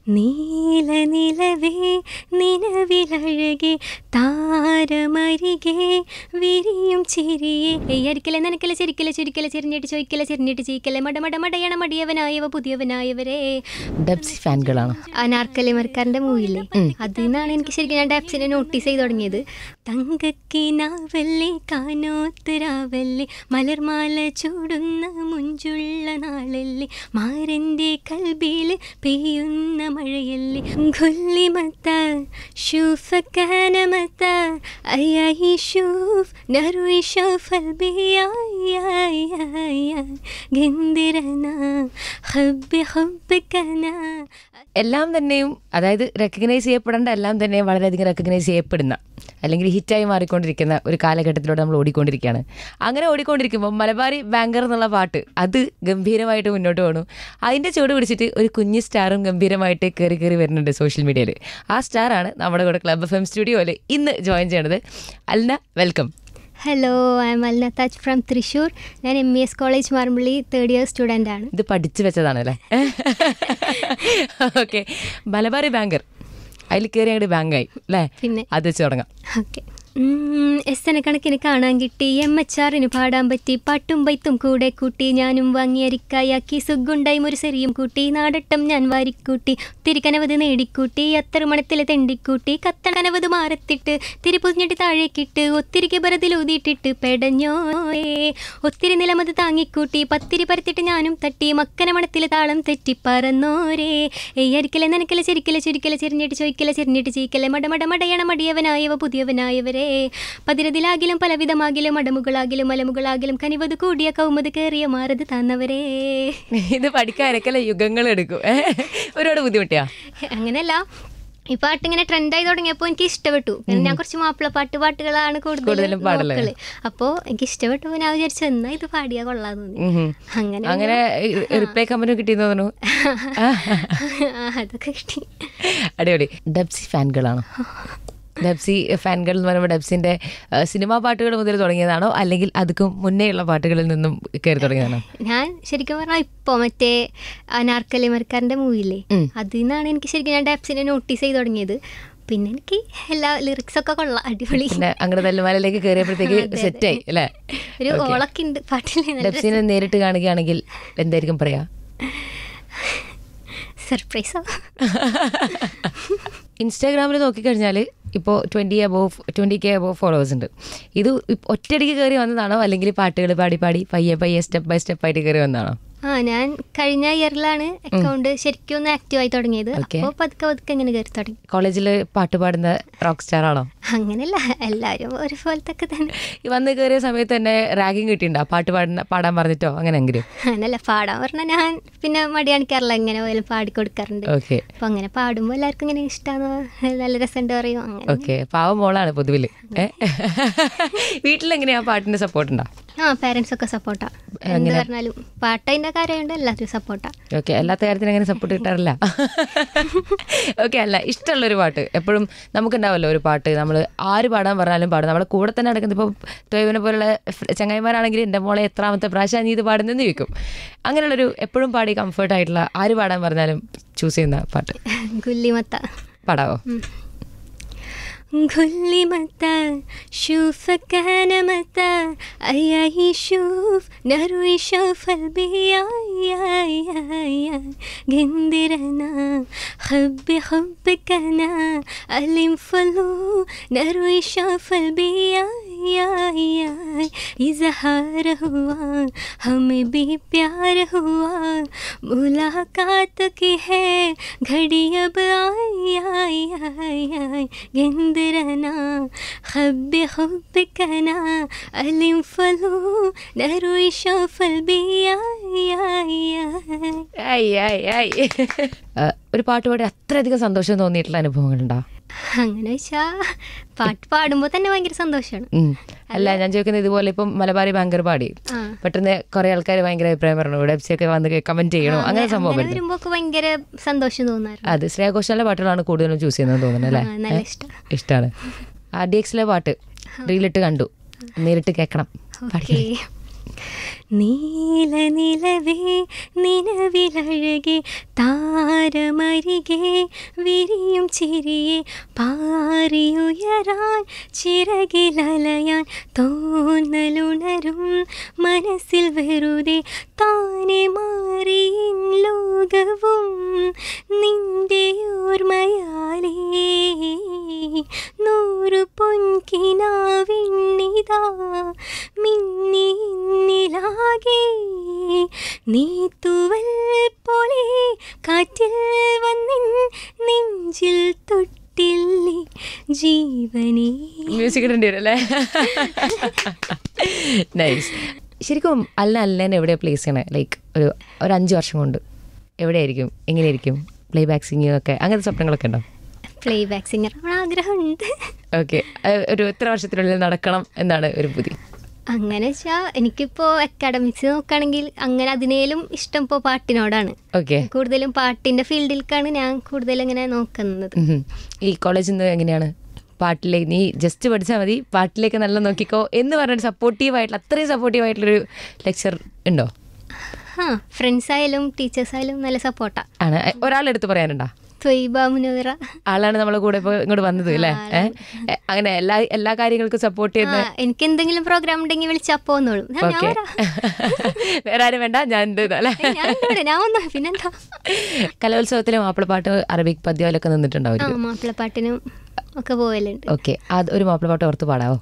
നീല നിലവേ നിലവിലഴകെ താരമരികെ വിരിയും ചിരിയെ എയ്യരിക്കലെ നനക്കലെ ചിരിക്കലെ ചുരിക്കലെ ചിരിഞ്ഞിട്ട് ചോയ്ക്കലെ ചിരിഞ്ഞിട്ട് ചീക്കലെ മട മട മടയണ മടിയവനായവ പുതിയവനായവരെ ഡബ്സി ഫാൻകളാണോ അനാർക്കലി മരക്കാരൻ്റെ മൂവില്ലേ അതിൽ നിന്നാണ് എനിക്ക് ശരിക്കും ഞാൻ ഡാപ്സിനെ നോട്ടീസ് ചെയ്ത് തുടങ്ങിയത് തങ്കക്കിനാവല്ലേ കാനോത്തരാവല്ലേ മലർമാല ചൂടുന്ന മുഞ്ചുള്ള നാളല്ലേ മാരൻ്റെ കൽബിൽ പെയ്യുന്ന മഴയല്ലേ ഗുല്ലിമത്ത ഷൂഫക്കാനമത്ത അയ്യായി ഷൂഫ് നറുയി ഷഫൽ ഗന്ധിരന ഹബ്ബി ഹബ്ബിക്കന എല്ലാം തന്നെയും അതായത് റെക്കഗ്നൈസ് ചെയ്യപ്പെടേണ്ട എല്ലാം തന്നെ വളരെയധികം റെക്കഗ്നൈസ് ചെയ്യപ്പെടുന്ന അല്ലെങ്കിൽ ഹിറ്റായി മാറിക്കൊണ്ടിരിക്കുന്ന ഒരു കാലഘട്ടത്തിലൂടെ നമ്മൾ ഓടിക്കൊണ്ടിരിക്കുകയാണ് അങ്ങനെ ഓടിക്കൊണ്ടിരിക്കുമ്പോൾ മലബാരി ബാങ്കർ എന്നുള്ള പാട്ട് അത് ഗംഭീരമായിട്ട് മുന്നോട്ട് പോകണം അതിൻ്റെ ചുവട് പിടിച്ചിട്ട് ഒരു കുഞ്ഞ് സ്റ്റാറും ഗംഭീരമായിട്ട് കയറി കയറി വരുന്നുണ്ട് സോഷ്യൽ മീഡിയയിൽ ആ സ്റ്റാറാണ് നമ്മുടെ കൂടെ ക്ലബ് എഫ് എം സ്റ്റുഡിയോയിൽ ഇന്ന് ജോയിൻ ചെയ്യണത് Alna welcome hello I'm Alna Taj from Thrissur ഞാൻ എം ഇ എസ് കോളേജ് മാർമിളി തേർഡ് ഇയർ സ്റ്റുഡൻ്റ് ആണ് ഇത് പഠിച്ചു വെച്ചതാണ് അല്ലേ ഓക്കെ മലബാറി ബാങ്കർ അതിൽ കയറി അങ്ങോട്ട് ബാങ്കായി അല്ലേ പിന്നെ അത് വെച്ച് തുടങ്ങാം ഓക്കെ എസ് എന കണക്കിന് കാണാൻ കിട്ടി എം എച്ച് ആറിന് പാടാൻ പറ്റി പാട്ടും ബൈത്തും കൂടെ കൂട്ടി ഞാനും വാങ്ങി അരിക്കായാക്കി സുഗുണ്ടായും ഒരു സെറിയും കൂട്ടി നാടട്ടം ഞാൻ വാരിക്കൂട്ടി ഒത്തിരി കനവത് നേടിക്കൂട്ടി അത്ര മണത്തിൽ തെണ്ടിക്കൂട്ടി കത്തണ കനവത് മാറത്തിട്ട് തിരിപുതിഞ്ഞിട്ട് താഴേക്കിട്ട് ഒത്തിരി കിബറതിൽ ഊതിയിട്ടിട്ട് പെടഞ്ഞോയേ ഒത്തിരി നിലമത് താങ്ങിക്കൂട്ടി പത്തിരി പരത്തിട്ട് ഞാനും തട്ടി മക്കന മണത്തിൽ താളം തെറ്റി പറന്നോരേ എയ്യരിക്കലെ നനക്കലെ ചിരിക്കലെ ചുരിക്കലെ ചിരിഞ്ഞിട്ട് ചോയ്ക്കലെ ചിരിഞ്ഞിട്ട് ചീക്കലെ മട മട മടയണ മടിയവനായവ പുതിയവനായവരെ പതിരതിലാകിലും പലവിധമാകിലും അടമുകളാകിലും മലമുകളാകിലും കനിവത് കൂടിയ കൗമത് കയറിയ മാറത് തന്നവരെ ഇത് പഠിക്കാനൊക്കെ യുഗങ്ങൾ എടുക്കും ഏ? ഒരുപാട് ബുദ്ധിമുട്ടിയാ അങ്ങനെയല്ല ഈ പാട്ട് ഇങ്ങനെ ട്രെൻഡായി തുടങ്ങിയപ്പോൾ എനിക്ക് ഇഷ്ടപ്പെട്ടു കാരണം ഞാൻ കുറച്ച് മാപ്പിള പാട്ട് പാട്ടുകളാണ് കൂടുതൽ കൂടുതലും പാടല്. നോക്കല് അപ്പോൾ എനിക്ക് ഇഷ്ടപ്പെട്ടു ഞാൻ വിചാരിച്ചു എന്നാ ഇത് പാടിയാ കൊള്ളാന്ന് തോന്നി ഉം ഉം. അങ്ങനെ അങ്ങനെ റിപ്ലൈ കമ്പനി കിട്ടിയെന്ന് തോന്നുന്നു ആ, അതൊക്കെ കിട്ടി അടിപൊളി ഡബ്സി ഫാൻകളാണോ ഡബ്സി ഫാൻകൾ എന്ന് പറയുമ്പോൾ ഡബ്സിന്റെ ആ, സിനിമാ പാട്ടുകൾ മുതൽ തുടങ്ങിയതാണോ അല്ലെങ്കിൽ അതുക്കും മുന്നേയുള്ള പാട്ടുകളിൽ നിന്നും കയറി തുടങ്ങിയതാണോ ഞാൻ ശരിക്കും പറഞ്ഞാൽ ഇപ്പോൾ മറ്റേ അനാർക്കലി മരക്കാരൻ്റെ മൂവിയില്ലേ ഉം. അതിൽ നിന്നാണ് എനിക്ക് ശരിക്കും ഞാൻ ഡാപ്സിനെ നോട്ടീസ് ചെയ്ത് തുടങ്ങിയത് പിന്നെ എനിക്ക് എല്ലാ ലിറിക്സ് ഒക്കെ കൊള്ളാം അടിപൊളി പിന്നെ അങ്ങനെ തല്ലുമാലയിലേക്ക് കയറിയപ്പോഴത്തേക്ക് അതെ, അതെ. സെറ്റായി അല്ലേ ഒരു Okay. ഓളൊക്കെ ഉണ്ട് പാട്ടിൽ നല്ല ഡബ്സിനെ നേരിട്ട് കാണുകയാണെങ്കിൽ എന്തായിരിക്കും പറയാ സർപ്രൈസോ ഇൻസ്റ്റാഗ്രാമിൽ നോക്കിക്കഴിഞ്ഞാൽ ഇപ്പോൾ twenty above twenty K above followers ഉണ്ട് ഇത് ഇപ്പ- ഒറ്റയടിക്ക് കയറി വന്നതാണോ അല്ലെങ്കിൽ പാട്ടുകൾ പാടി പാടി പയ്യെ പയ്യെ സ്റ്റെപ്പ് ബൈ സ്റ്റെപ്പ് ആയിട്ട് കയറി വന്നതാണോ ആ ഞാൻ കഴിഞ്ഞ ഇയറിലാണ് അക്കൗണ്ട് ശരിക്കും ഒന്ന് ആക്റ്റീവ് ആയി തുടങ്ങിയത് Okay. അപ്പോൾ പതുക്കെ പതുക്കെ ഇങ്ങനെ കയറി തുടങ്ങി കോളേജിൽ പാട്ട് പാടുന്ന റോക്ക് സ്റ്റാർ ആണോ അങ്ങനെയല്ല എല്ലാവരും ഒരുപോലത്തെ ഒക്കെ തന്നെ ഈ വന്ന് കയറിയ സമയത്ത് തന്നെ റാഗിങ് കിട്ടിയിട്ടുണ്ടോ പാട്ട് പാടുന്ന പാടാൻ പറഞ്ഞിട്ടോ അങ്ങനെ എങ്കിലും അങ്ങനല്ല പാടാൻ പറഞ്ഞാൽ ഞാൻ പിന്നെ മടി കാണിക്കാറില്ല ഇങ്ങനെ പോയാലും പാടിക്കൊടുക്കാറുണ്ട് ഓക്കെ അപ്പൊ അങ്ങനെ പാടുമ്പോൾ എല്ലാവർക്കും ഇങ്ങനെ ഇഷ്ടമാണ് നല്ല രസമുണ്ട് പറയും അങ്ങനെ ഓക്കെ പാവം മോളാണ് പൊതുവിൽ ഏ വീട്ടിലെങ്ങനെയാ പാട്ടിന്റെ സപ്പോർട്ട് ഉണ്ടോ ആ പാരൻസ് ഒക്കെ സപ്പോർട്ടാ എന്ത് പറഞ്ഞാലും പാട്ടതിന്റെ കാര്യമുണ്ട് എല്ലാവരും സപ്പോർട്ടാ ഓക്കെ അല്ലാത്ത കാര്യത്തിന് അങ്ങനെ സപ്പോർട്ട് കിട്ടാറില്ല ഓക്കെ അല്ല ഇഷ്ടമുള്ളൊരു പാട്ട് എപ്പോഴും നമുക്കുണ്ടാവല്ലോ ഒരു പാട്ട് നമ്മൾ ആര് പാടാൻ പറഞ്ഞാലും പാടും നമ്മളെ കൂടെ തന്നെ നടക്കുന്നത് ഇപ്പോൾ തൊയ്വനെ പോലുള്ള ഫ് ചങ്ങായിമാരാണെങ്കിൽ എൻ്റെ മോളെ എത്രാമത്തെ പ്രാവശ്യം നീ ഇത് പാടുന്നെന്ന് ചോദിക്കും അങ്ങനെയുള്ളൊരു എപ്പോഴും പാടി കംഫർട്ട് ആയിട്ടുള്ള ആര് പാടാൻ പറഞ്ഞാലും ചൂസ് ചെയ്യുന്ന പാട്ട് ഗുല്ലിമത്ത പാടാവോ غلي متى شوفك انا متى اي اي شوف نروي شوف قلبي يا يا يا يا قندرنا حبي حبك انا ألم فلو نروي شوف قلبي يا يا يا इजहार हुआ हमें भी प्यार हुआ मुलाकात की है घड़ी अब आई आई आई आई गिंदरना खब खब कना अलिम फलू नरुई शफल भी आई आई आई ഐ ഐ ഐ ആ, ഒരു പാട്ട് പാടി അത്രയധികം സന്തോഷം തോന്നിയിട്ടുള്ള അനുഭവങ്ങളുണ്ടോ അങ്ങനെ വെച്ചാ പാട്ട് പാടുമ്പോൾ തന്നെ ഭയങ്കര സന്തോഷമാണ് ഉം. അല്ല ഞാൻ ചോദിക്കുന്നത് ഇതുപോലെ ഇപ്പം മലബാറി ബാങ്കർ പാടി ആ. പെട്ടെന്ന് കുറെ ആൾക്കാർ ഭയങ്കര അഭിപ്രായം പറഞ്ഞു വെബ്സൈറ്റ് ഒക്കെ വന്ന് കമന്റ് ചെയ്യണോ അങ്ങനെ സംഭവം അങ്ങനെ വരുമ്പോ ഭയങ്കര സന്തോഷം തോന്നാറുണ്ട് അത് ശ്രേയ ഘോഷാലിന്റെ പാട്ടുകളാണ് കൂടുതലും ചൂസ് ചെയ്യുന്നത് തോന്നുന്നു അല്ലേ ആ, നല്ല ഇഷ്ടം ഇഷ്ടമാണ് ആർ ഡി എക്സിലെ പാട്ട് റീലിട്ട് കണ്ടു നേരിട്ട് കേൾക്കണം ഓക്കെ നീല നിലവേ നിലവിലഴകെ താരമരികെ വിരിയും ചിരിയെ പാറിയുയരാൻ ചിറകിലലയാൻ തോന്നലുണരും മനസ്സിൽ വെറുതെ താനെ മാറിയിൻ ലോകവും നിന്റെ ഓർമ്മയാലേ നൂറു പൊൻകിനാവിണ്ണിതാ മിന്നി ഇന്നിലാകെ നീ തൂവൽ പോലെ കാറ്റിൽ വന്നിൻ നെഞ്ചിൽ തൊട്ടില്ലേ ജീവനേ മ്യൂസിക് ഇടേണ്ടി വരും അല്ലേ നൈസ് ശരിക്കും അല്ല അല്ലേനെ എവിടെയാണ് പ്ലേസ് ചെയ്യണേ ലൈക്ക് ഒരു ഒരു അഞ്ച് വർഷം കൊണ്ട് എവിടെയായിരിക്കും എങ്ങനെയായിരിക്കും പ്ലേ ബാക്ക് സിംഗിങ് ഒക്കെ അങ്ങനത്തെ സ്വപ്നങ്ങളൊക്കെ ഉണ്ടോ പ്ലേ ബാക്ക് സിംഗർ ആഗ്രഹമുണ്ട് ഓക്കെ ഒരു എത്ര വർഷത്തിനുള്ളിൽ നടക്കണം എന്നാണ് ഒരു ബുദ്ധി അങ്ങനെ വെച്ചാൽ എനിക്കിപ്പോൾ അക്കാഡമിക്സ് നോക്കുകയാണെങ്കിൽ അങ്ങനെ അതിനേലും ഇഷ്ടം ഇപ്പോൾ പാട്ടിനോടാണ് ഓക്കെ കൂടുതലും പാട്ടിൻ്റെ ഫീൽഡിലേക്കാണ് ഞാൻ കൂടുതൽ ഇങ്ങനെ നോക്കുന്നത് ഈ കോളേജിൽ നിന്ന് എങ്ങനെയാണ് പാട്ടിലേക്ക് നീ ജസ്റ്റ് പഠിച്ചാൽ മതി പാട്ടിലേക്ക് നല്ല നോക്കിക്കോ എന്ന് പറഞ്ഞിട്ട് സപ്പോർട്ടീവ് ആയിട്ടുള്ള അത്രയും സപ്പോർട്ടീവ് ആയിട്ടുള്ളൊരു ലെക്ചർ ഉണ്ടോ ആ ഫ്രണ്ട്സ് ആയാലും ടീച്ചേഴ്സ് ആയാലും നല്ല സപ്പോർട്ടാണ് ആണ് ഒരാളെടുത്ത് പറയാനുണ്ടോ ത്വയ്ബ മുനവറ ആളാണ് നമ്മളെ കൂടെ ഇപ്പോൾ ഇങ്ങോട്ട് വന്നത് അല്ലേ ഏഹ് അങ്ങനെ എല്ലാ എല്ലാ കാര്യങ്ങൾക്കും സപ്പോർട്ട് ചെയ്യുന്ന ആ, എനിക്ക് എന്തെങ്കിലും പ്രോഗ്രാം ഉണ്ടെങ്കിൽ വിളിച്ചാൽ പോന്നോളും ഞാൻ ഞാൻ ഓക്കെ വരാം. വേറെ ആരും വേണ്ട ഞാൻ ഉണ്ട് അല്ലേ ഏയ്, ഞാൻ ഉണ്ട് ഇവിടെ, ഞാൻ വന്നോ പിന്നെന്താ കലോത്സവത്തിലെ മാപ്പിളപ്പാട്ട് അറബിക് പദ്യയിലൊക്കെ ആ നിന്നിട്ടുണ്ടാവും മാപ്പിളപ്പാട്ടിനും ഒക്കെ പോവലുണ്ട് ഓക്കെ അത് ഒരു മാപ്പിളപ്പാട്ട് ഓർത്ത് പാടാവോ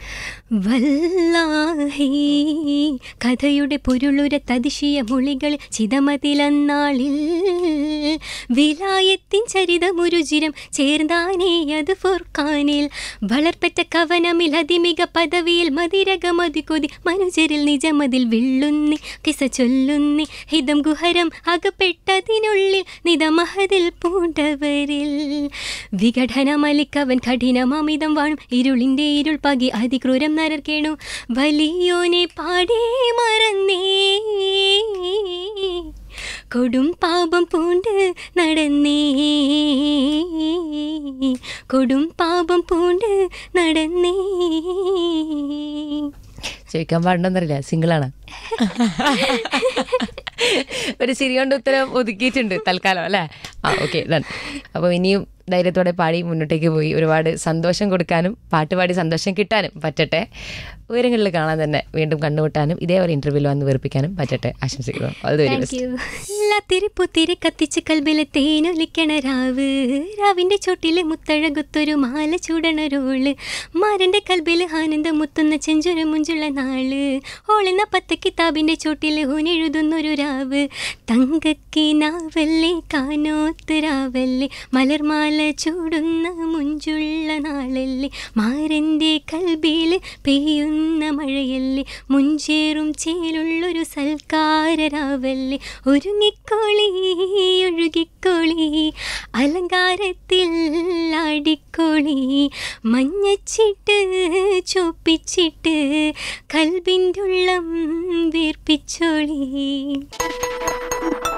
വല്ലാഹി കഥയുടെ പൊരുളുര തതിശിയ മൊഴികൾ ചിതമതിലന്നാളിൽ വിലായത്തിൻ ചരിതമുരുചിരം ചേർന്നാനേ അത് ഫുർഖാനിൽ വളർപ്പറ്റ കവനമിൽ അതിമിക പദവിയിൽ മതിരകമതി കൊതി മനുജരിൽ നിജമതിൽ വിള്ളുന്നി കിസ ചൊല്ലുന്നി ഹിതം ഗുഹരം അകപ്പെട്ടതിനുള്ളിൽ നിതമഹതിൽ പൂണ്ടവരിൽ വിഘടനമലിക്കവൻ കഠിനമമിതം വാഴും ഇരുളിൻ്റെ ഇരുൾ പകി അതിക്രൂരം നരർക്കേണു വലിയോനെ പാടേ മറന്നേ കൊടും പാപം പൂണ്ട് നടന്നേ കൊടും പാപം പൂണ്ട് നടന്നേ ചോദിക്കാൻ പാടുണ്ടെന്നറിയില്ല സിംഗിളാണ് ഒരു ശരി കൊണ്ട് ഉത്തരം ഒതുക്കിയിട്ടുണ്ട് തൽക്കാലം അല്ലേ ആ ഓക്കെ ഡൺ അപ്പോൾ ഇനിയും ധൈര്യത്തോടെ പാടി മുന്നോട്ടേക്ക് പോയി ഒരുപാട് സന്തോഷം കൊടുക്കാനും പാട്ട് പാടി സന്തോഷം കിട്ടാനും പറ്റട്ടെ ഉയരങ്ങളിൽ കാണാൻ തന്നെ വീണ്ടും കണ്ടുമുട്ടാനും ഇതേപോലെ ഇന്റർവ്യൂവിൽ വന്ന് വെറുപ്പിക്കാനും പറ്റട്ടെ ആശംസിക്കുന്നു അത് വെരി താങ്ക് യു തിരിപ്പുത്തിരി കത്തിച്ച് കൽബിലെ തേനൊലിക്കണ രാവ് രാവിന്റെ ചോട്ടില് മുത്തഴകുത്തൊരു മാല ചൂടണൊരോള് മാരന്റെ കൽബില് ആനന്ദം മുത്തുന്ന ചെഞ്ചുര മുഞ്ചുള്ള നാള് ഓളെന്ന പത്ത് കിതാബിന്റെ ചോട്ടില് ഊനെഴുതുന്നൊരു രാവ് തങ്കക്കിനാവല്ലേ കാനോത്ത് രാവല്ലേ മലർമാല ചൂടുന്ന മുഞ്ചുള്ള നാളല്ലേ മാരന്റെ കൽബില് പെയ്യുന്ന മഴയല്ലേ മുഞ്ചേറും ചേലുള്ളൊരു സൽക്കാരരാവല്ലേ ഒരുങ്ങിക്കോളി ഒഴുകിക്കോളി അലങ്കാരത്തിൽ ആടിക്കോളി മഞ്ഞച്ചിട്ട് ചൊപ്പിച്ചിട്ട് കൽബിൻ്റെ ഉള്ളം വീർപ്പിച്ചോളി